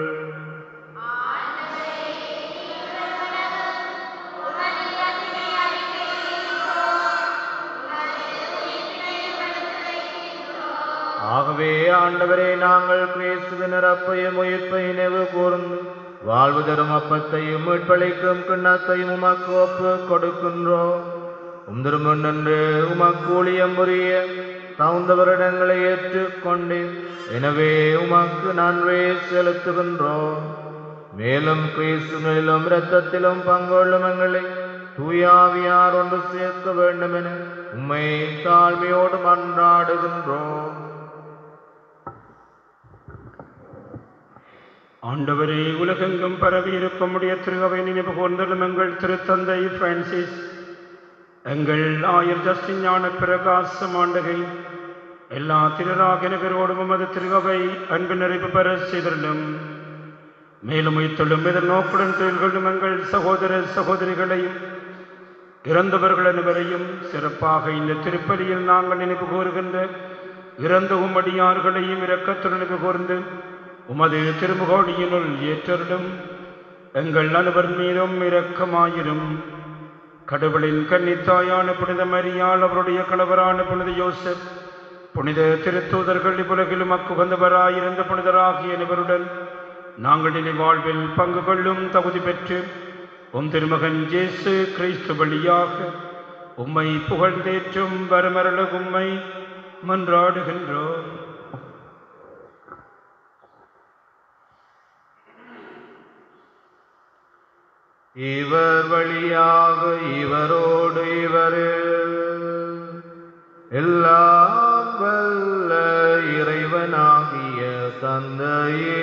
ஆகவே ஆண்டவரே நாங்கள் கிறிஸ்துவின் இறப்பையும் உயிர்ப்பையும் நினைவு கூர்ந்து வாழ்வு தரும் அப்பத்தையும் மீட்பளிக்கும் கிண்ணத்தையும் உமக்கு ஒப்பு கொடுக்கின்றோம் உந்திருமுன் நின்று உமக்கு ஊழியம் புரிய தகுந்த வருடங்களை ஏற்றுக்கொண்டு எனவே உமக்கு நன்றி செலுத்துகின்றோம் மேலும் கிறிஸ்துவிலும் இரத்தத்திலும் பங்கொள்ளும் எங்களை தூயாவியார் ஒன்று சேர்க்க வேண்டும் என உம்மை தாழ்மையோடு மன்றாடுகின்றோம் ஆண்டவரே உலகெங்கும் பரவி இருக்கும்படிய திருகவை நினைவு கூர்ந்தலும் எங்கள் திருத்தந்தை பிரான்சிஸ் எங்கள் ஆயர் ஜஸ்டின் ஞான பிரகாசம் ஆண்டகை எல்லா திருராகின பெருவோடும் உமது திருகவை அன்பு நிறைவு பெற செய்திருந்தும் மேலும் உயிர்த்தெழும் எதிர்நோக்குடன் தொழில்களும் எங்கள் சகோதர சகோதரிகளையும் இறந்தவர்கள் அனைவரையும் சிறப்பாக இந்த திருப்பலியில் நாங்கள் நினைவு கூறுகின்ற இறந்த உம்மடியார்களையும் இரக்கத்துடன் நினைவு கூர்ந்து உமது திருமுகோடியினுள் ஏற்றருடும் எங்கள் அனைவர் மீதும் இரக்கமாயிரும் கடவுளின் கன்னித்தாயான புனித மரியாள் அவருடைய கணவரான புனித யோசப் புனித திருத்தூதர்கள் இவ்வுலகிலும் அக்குகந்தவராயிருந்த புனிதராகிய அனைவருடன் நாங்கள் இனி வாழ்வில் பங்கு கொள்ளும் தகுதி பெற்று உம் திருமகன் ஜேசு கிறிஸ்து வழியாக உம்மை புகழ்ந்தேற்றும் வரமரல உம்மை மன்றாடுகின்றோம் இவர் வழியாக இவரோடு இவரில் எல்லாம் வல்ல இறைவனாகிய தந்தையே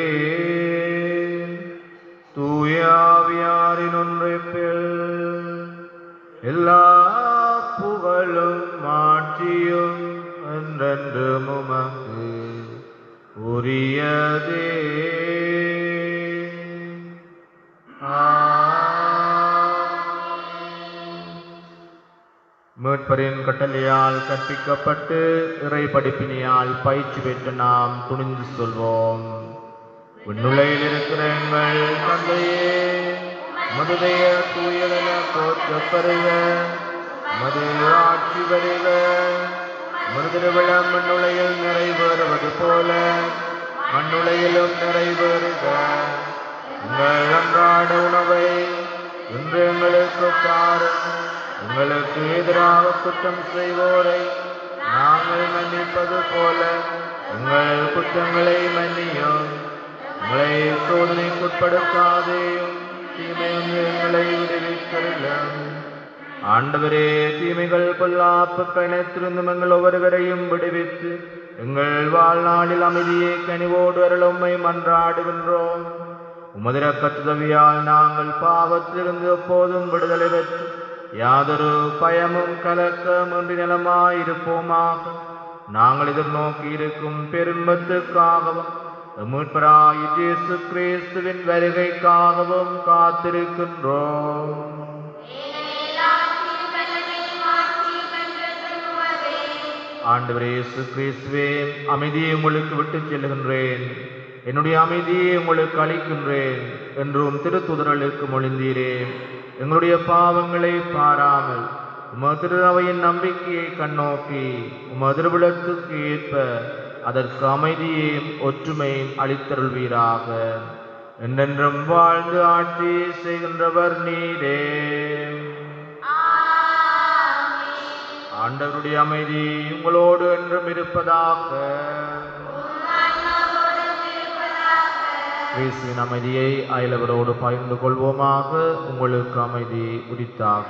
தூயாவியாரின் ஒன்றைப்பில் எல்லா புகழும் மாட்சியும் என்றென்று உமக்கு உரியதே மீட்பரின் கட்டளையால் கற்பிக்கப்பட்டு இறை படிப்பினியால் பயிற்சி பெற்று நாம் துணிந்து சொல்வோம் விண்ணுலையில் இருக்கிற எங்கள் தந்தையே மதுதைய தூயதன போற்றப் பெறுக மது ஆட்சி வருக மருதிருவிழம் மண்ணுலையில் நிறைவேறுவது போல மண்ணுலையிலும் நிறைவேறுக எங்கள் அன்றாட உணவை இன்று எங்களுக்கு தாரும் எங்களுக்கு எதிராக குற்றம் செய்வோரை நாங்கள் மன்னிப்பது போல எங்கள் குற்றங்களை மன்னியும் எங்களை சோதனைக்குட்படுத்தாதேயும் தீமையும் எங்களை விடுவித்தருளும் ஆண்டவரே தீமைகள் பொல்லாப்பு கணத்திலிருந்தும் எங்கள் ஒவ்வொருவரையும் விடுவித்து எங்கள் வாழ்நாளில் அமைதியை கனிவோடு அருளும்மை மன்றாடுகின்றோம் உமது இரக்கத்துதவியால் நாங்கள் பாவத்திலிருந்து எப்போதும் விடுதலை பெற்று யாதொரு பயமும் கலக்கமின்றி நலமாயிருப்போமாக நாங்கள் எதிர்நோக்கி இருக்கும் பெரும்பத்துக்காகவும் மீட்பராய் இயேசு கிறிஸ்துவின் வருகைக்காகவும் காத்திருக்கின்றோம் ஆண்டவரே இயேசு கிறிஸ்துவே அமைதியை உங்களுக்கு விட்டுச் செல்கின்றேன் என்னுடைய அமைதியை உங்களுக்கு அளிக்கின்றேன் என்றும் திருத்துதரலுக்கு மொழிந்தீரே எங்களுடைய பாவங்களை பாராமல் உமது திரு அவையின் நம்பிக்கையை கண்ணோக்கி உமது திருவிழத்துக்கு ஏற்ப அதற்கு அமைதியையும் ஒற்றுமையும் அளித்தருள்வீராக என்றென்றும் வாழ்ந்து ஆட்சி செய்கின்றவர் நீரே ஆண்டவருடைய அமைதி உங்களோடு என்றும் இருப்பதாக கிறிஸ்துவின் அமைதியை அயலவரோடு பகிர்ந்து கொள்வோமாக உங்களுக்கு அமைதி உரித்தாக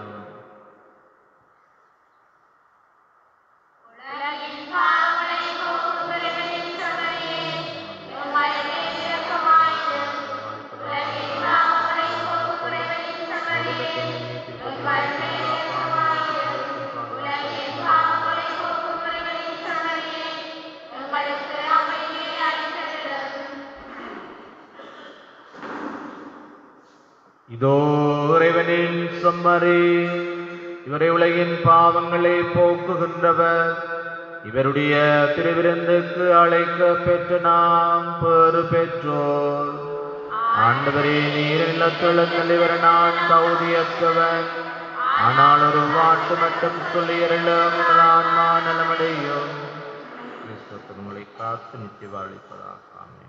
உலகின் பாவங்களை போக்கும் இறைவனின் சமரியே, உம்முடைய இரக்கமாயிரும். உலகின் பாவங்களை போக்கும் இறைவனின் சமரியே, உம்முடைய இரக்கமாயிரும். உலகின் பாவங்களை போக்கும் இறைவனின் சமரியே, உங்களுக்கு அமைதியை அளித்தருளும். இதோ இறைவனின் செம்மறி இவரை உலகின் பாவங்களை போக்குகின்றவர் இவருடைய திருவிருந்துக்கு அழைக்க பெற்ற நாம் பெறு பெற்றோர் ஆண்டவரே நீர் இல்லத்தொழுங்கள் இவர் நான் தகுதியற்றவன் ஆனால் ஒரு வாட்டு மட்டும் சொல்லியருளும் நான் நலமடையும் கிறிஸ்து திருமலை காத்து நித்திய வாழிப்பதாக ஆமென்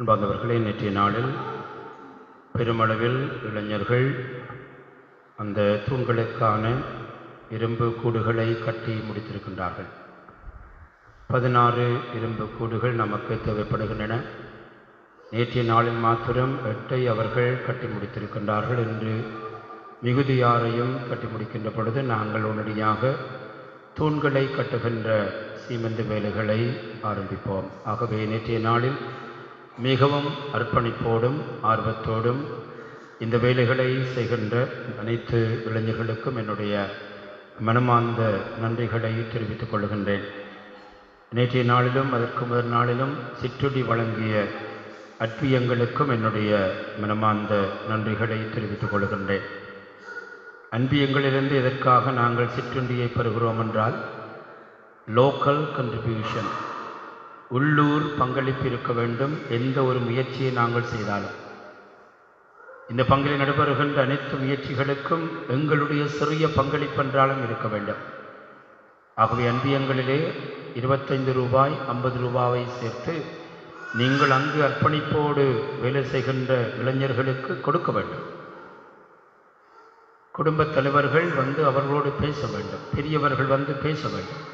அன்பார்ந்தவர்களே நேற்றைய நாளில் பெருமளவில் இளைஞர்கள் அந்த தூண்களுக்கான இரும்பு கூடுகளை கட்டி முடித்திருக்கின்றார்கள் பதினாறு இரும்பு கூடுகள் நமக்கு தேவைப்படுகின்றன நேற்றைய நாளில் மாத்திரம் எட்டை அவர்கள் கட்டி முடித்திருக்கின்றார்கள் என்று மிகுதியாரையும் கட்டி முடிக்கின்ற பொழுது நாங்கள் உடனடியாக தூண்களை கட்டுகின்ற சீமெந்து வேலைகளை ஆரம்பிப்போம் ஆகவே நேற்றைய நாளில் மிகவும் அர்ப்பணிப்போடும் ஆர்வத்தோடும் இந்த வேலைகளை செய்கின்ற அனைத்து இளைஞர்களுக்கும் என்னுடைய மனமார்ந்த நன்றிகளை தெரிவித்துக் கொள்கின்றேன் நேற்றைய நாளிலும் அதற்கு முதல் நாளிலும் சிற்றுடி வழங்கிய அற்பியங்களுக்கும் என்னுடைய மனமார்ந்த நன்றிகளை தெரிவித்துக் கொள்கின்றேன் அன்பியங்களிலிருந்து எதற்காக நாங்கள் சிற்றுண்டியை பெறுகிறோம் என்றால் லோக்கல் கண்ட்ரிபியூஷன் உள்ளூர் பங்களிப்பு இருக்க வேண்டும் எந்த ஒரு முயற்சியை நாங்கள் செய்தாலும் இந்த பங்கில் நடைபெறுகின்ற அனைத்து முயற்சிகளுக்கும் எங்களுடைய சிறிய பங்களிப்பு என்றாலும் இருக்க வேண்டும் ஆகவே அன்பியங்களிலே இருபத்தைந்து ரூபாய் ஐம்பது ரூபாவை சேர்த்து நீங்கள் அங்கு அர்ப்பணிப்போடு வேலை செய்கின்ற இளைஞர்களுக்கு கொடுக்க வேண்டும் குடும்பத் தலைவர்கள் வந்து அவர்களோடு பேச வேண்டும் பெரியவர்கள் வந்து பேச வேண்டும்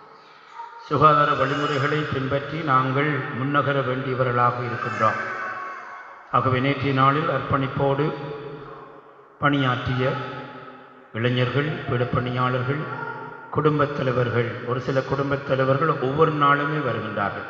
சுகாதார வழிமுறைகளை பின்பற்றி நாங்கள் முன்னகர வேண்டியவர்களாக இருக்கின்றோம் ஆகவே நேற்றைய நாளில் அர்ப்பணிப்போடு பணியாற்றிய இளைஞர்கள் பணியாளர்கள் குடும்பத் தலைவர்கள் ஒரு சில குடும்பத் தலைவர்கள் ஒவ்வொரு நாளுமே வருகின்றார்கள்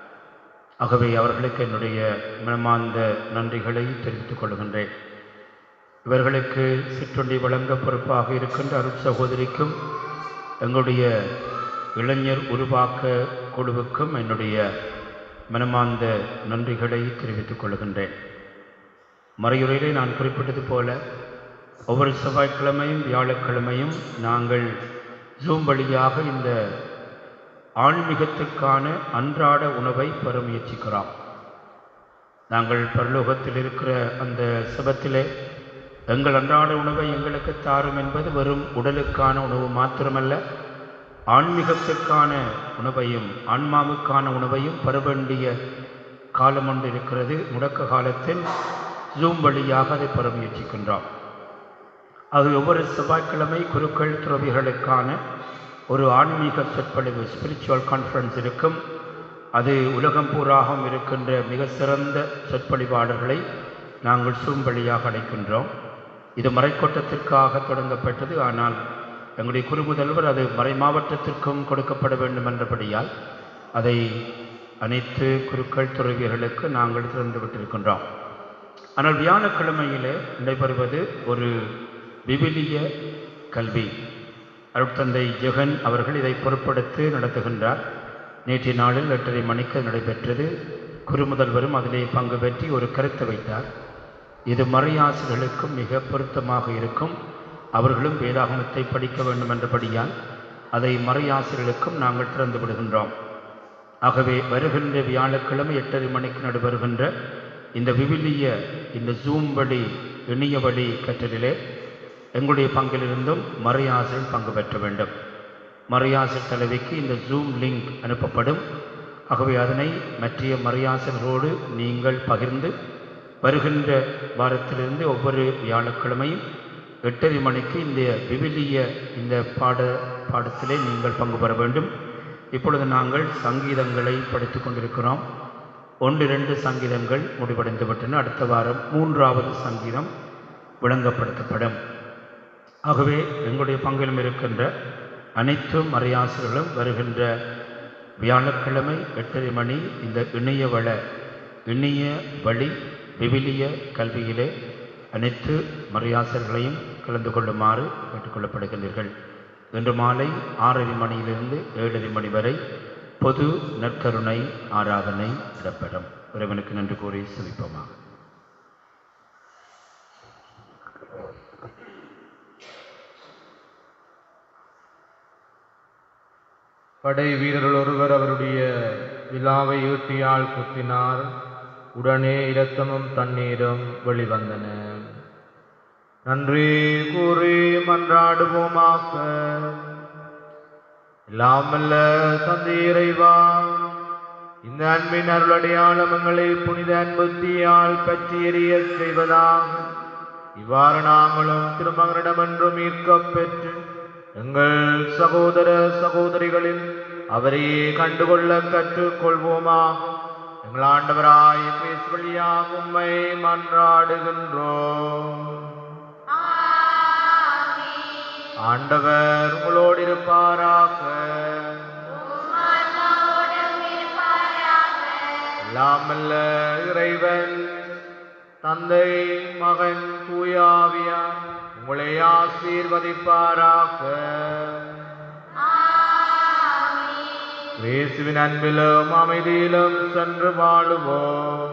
ஆகவே அவர்களுக்கு என்னுடைய மனமார்ந்த நன்றிகளை தெரிவித்துக் கொள்கின்றேன் இவர்களுக்கு சிற்றுண்டி வழங்க பொறுப்பாக இருக்கின்ற அருட் சகோதரிக்கும் எங்களுடைய இளைஞர் உருவாக்க குழுவுக்கும் என்னுடைய மனமார்ந்த நன்றிகளை தெரிவித்துக் கொள்கின்றேன் மறையுறையிலே நான் குறிப்பிட்டது போல ஒவ்வொரு செவ்வாய்க்கிழமையும் வியாழக்கிழமையும் நாங்கள் ஜூம் வழியாக இந்த ஆன்மீகத்துக்கான அன்றாட உணவை பெற முயற்சிக்கிறோம் நாங்கள் பரலோகத்தில் இருக்கிற அந்த சபத்திலே எங்கள் அன்றாட உணவை எங்களுக்கு தாரும் என்பது வெறும் உடலுக்கான உணவு மாத்திரமல்ல ஆன்மீகத்துக்கான உணவையும் ஆன்மாவுக்கான உணவையும் பெற வேண்டிய காலம் ஒன்று இருக்கிறது முடக்க காலத்தில் ஜூம் வழியாக அதை பெற முயற்சிக்கின்றோம் அது ஒவ்வொரு செவ்வாய்க்கிழமை குருக்கள் துறவிகளுக்கான ஒரு ஆன்மீக சொற்பொழிவு ஸ்பிரிச்சுவல் கான்ஃபரன்ஸ் இருக்கும் அது உலகம் பூராகவும் இருக்கின்ற மிக சிறந்த சொற்பொழிவாளர்களை நாங்கள் சூம் வழியாக அழைக்கின்றோம் இது மறைக்கோட்டத்திற்காக தொடங்கப்பட்டது ஆனால் எங்களுடைய குறுமுதல்வர் அது மறை மாவட்டத்திற்கும் கொடுக்கப்பட வேண்டும் என்றபடியால் அதை அனைத்து குருக்கள் துறவியர்களுக்கு நாங்கள் திறந்து விட்டிருக்கின்றோம் ஆனால் வியாழக்கிழமையிலே நடைபெறுவது ஒரு விவிலிய கல்வி அருட்தந்தை ஜெகன் அவர்கள் இதை பொறுப்படுத்தி நடத்துகின்றார் நேற்றைய நாளில் எட்டரை மணிக்கு நடைபெற்றது குருமுதல்வரும் அதிலே பங்கு பெற்றி ஒரு கருத்து வைத்தார் இது மறையாசிரியர்களுக்கும் மிக பொருத்தமாக இருக்கும் அவர்களும் வேதாகமத்தை படிக்க வேண்டும் என்றபடியால் அதை மறையாசிரியர்களுக்கும் நாங்கள் திறந்து விடுகின்றோம் ஆகவே வருகின்ற வியாழக்கிழமை எட்டரை மணிக்கு நடைபெறுகின்ற இந்த விவிலிய இந்த ஜூம் வழி இணைய வழி கற்றலிலே எங்களுடைய பங்கிலிருந்தும் மறையாசிரியர் பங்கு பெற்ற வேண்டும் மறையாசிரியர் தலைவிக்கு இந்த ஜூம் லிங்க் அனுப்பப்படும் ஆகவே அதனை மற்ற மறையாசிரியரோடு நீங்கள் பகிர்ந்து வருகின்ற வாரத்திலிருந்து ஒவ்வொரு வியாழக்கிழமையும் எட்டரை மணிக்கு இந்த விவிலிய இந்த பாட பாடத்திலே நீங்கள் பங்கு பெற வேண்டும் இப்பொழுது நாங்கள் சங்கீதங்களை படித்துக் கொண்டிருக்கிறோம் ஒன்று இரண்டு சங்கீதங்கள் முடிவடைந்து விட்டன அடுத்த வாரம் மூன்றாவது சங்கீதம் விளங்கப்படுத்தப்படும் ஆகவே எங்களுடைய பங்கிலும் இருக்கின்ற அனைத்து மறையாசிரியர்களும் வருகின்ற வியாழக்கிழமை எட்டரை மணி இந்த இணைய வள இணைய வழி விவிலிய கல்வியிலே அனைத்து மறையாசிரியர்களையும் கலந்து கொள்ளுமாறு கேட்டுக்கொள்ளப்படுகின்றீர்கள் இன்று மாலை ஆறரை மணியிலிருந்து ஏழரை மணி வரை பொது நற்கருணை ஆராதனை இடம்பெறும் இறைவனுக்கு நன்றி கூறி செவிப்போமாக படை வீரர்கள் ஒருவர் அவருடைய விழாவை ஈட்டியால் குத்தினார் உடனே இரத்தமும் தண்ணீரும் வெளிவந்தன நன்றி கூறி மன்றாடுவோமாக இல்லாமல்ல தந்தை இறைவா இந்த அன்பின் அருளடையாளமங்களை புனித அன்புத்தியால் பற்றி எறிய செய்வதாக இவ்வாறு நாங்களும் திருமகனிடமென்றும் ஈர்க்கப் பெற்று எங்கள் சகோதர சகோதரிகளில் அவரையே கண்டுகொள்ள கற்றுக்கொள்வோமா எங்கள் ஆண்டவராய் கிறிஸ்து வழியாக உம்மை மன்றாடுகின்றோம் ஆண்டவர் உங்களோடு இருப்பாராக எல்லாமல்ல இறைவன் தந்தை மகன் தூயாவியார் உங்களை ஆசீர்வதிப்பாராக இயேசுவின் அன்பிலும் அமைதியிலும் சென்று வாழுவோம்